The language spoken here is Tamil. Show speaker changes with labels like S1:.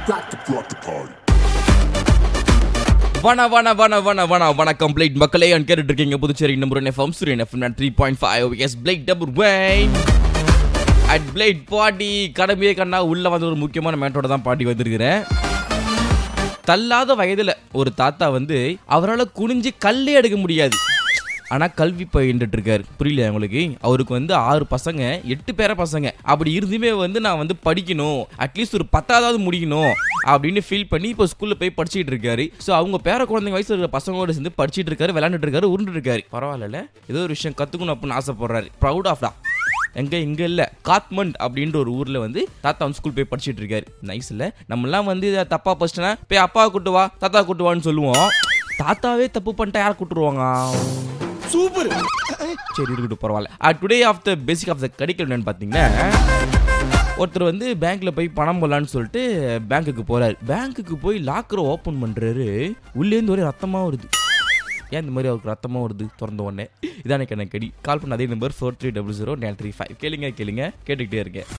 S1: rock the rock the party.
S2: வண வண வண வண வண வண கம்ப்ளீட் மக்களே அண்ட் கேட்டுட்டு இருக்கீங்க Puducherry number one FM Suriyan FM three point five S blade double vein at blade பாட்டி கடமையே கண்ணா உள்ள வந்து ஒரு முக்கியமான மேட்டோட தான் பாட்டி வந்திருக்கிறேன் தள்ளாத வயதுல ஒரு தாத்தா வந்து அவரால் குனிஞ்சு கல்லே எடுக்க முடியாது ஆனா கல்வி பயின்றுட்டு இருக்காரு புரியல உங்களுக்கு அவருக்கு வந்து ஆறு பசங்க எட்டு பேர பசங்க அப்படி இருந்துமே வந்து நான் வந்து படிக்கணும் அட்லீஸ்ட் ஒரு பத்தாவது முடிக்கணும் அப்படின்னு ஃபீல் பண்ணி இப்போ ஸ்கூல்ல போய் படிச்சுட்டு இருக்காரு ஸோ அவங்க பேர குழந்தைங்க வயசுல இருக்கிற பசங்களோட சேர்ந்து படிச்சிட்டு இருக்காரு விளையாண்டுட்டு இருக்காரு உருண்டு இருக்காரு பரவாயில்ல ஏதோ ஒரு விஷயம் கத்துக்கணும் அப்படின்னு ஆசைப்படுறாரு ப்ரௌட் ஆஃப் தான் எங்க இங்க இல்ல காத்மண்ட் அப்படின்ற ஒரு ஊர்ல வந்து தாத்தா வந்து ஸ்கூல் போய் படிச்சிட்டு இருக்காரு நைஸ் இல்ல நம்மலாம் வந்து இதை தப்பா படிச்சிட்டா போய் அப்பா கூட்டு வா தாத்தா கூட்டு வான்னு சொல்லுவோம் தாத்தாவே தப்பு பண்ணிட்டா யார் கூட்டுருவாங்க சூப்பர் சரி இருக்கட்டும் பரவாயில்ல today of the basic of the கடிக்கல் என்னன்னு பார்த்தீங்கன்னா ஒருத்தர் வந்து பேங்க்ல போய் பணம் போடலான்னு சொல்லிட்டு பேங்க்குக்கு போறாரு பேங்க்குக்கு போய் லாக்கரை ஓப்பன் பண்றாரு உள்ளேருந்து ஒரே ரத்தமா வருது ஏன் இந்த மாதிரி அவருக்கு ரத்தமா வருது திறந்த உடனே இதானே கணக்கடி கால் பண்ண அதே number four three double zero nine three five கேளுங்க கேளுங்க கேட்டுக்கிட்டே இருக்கேன்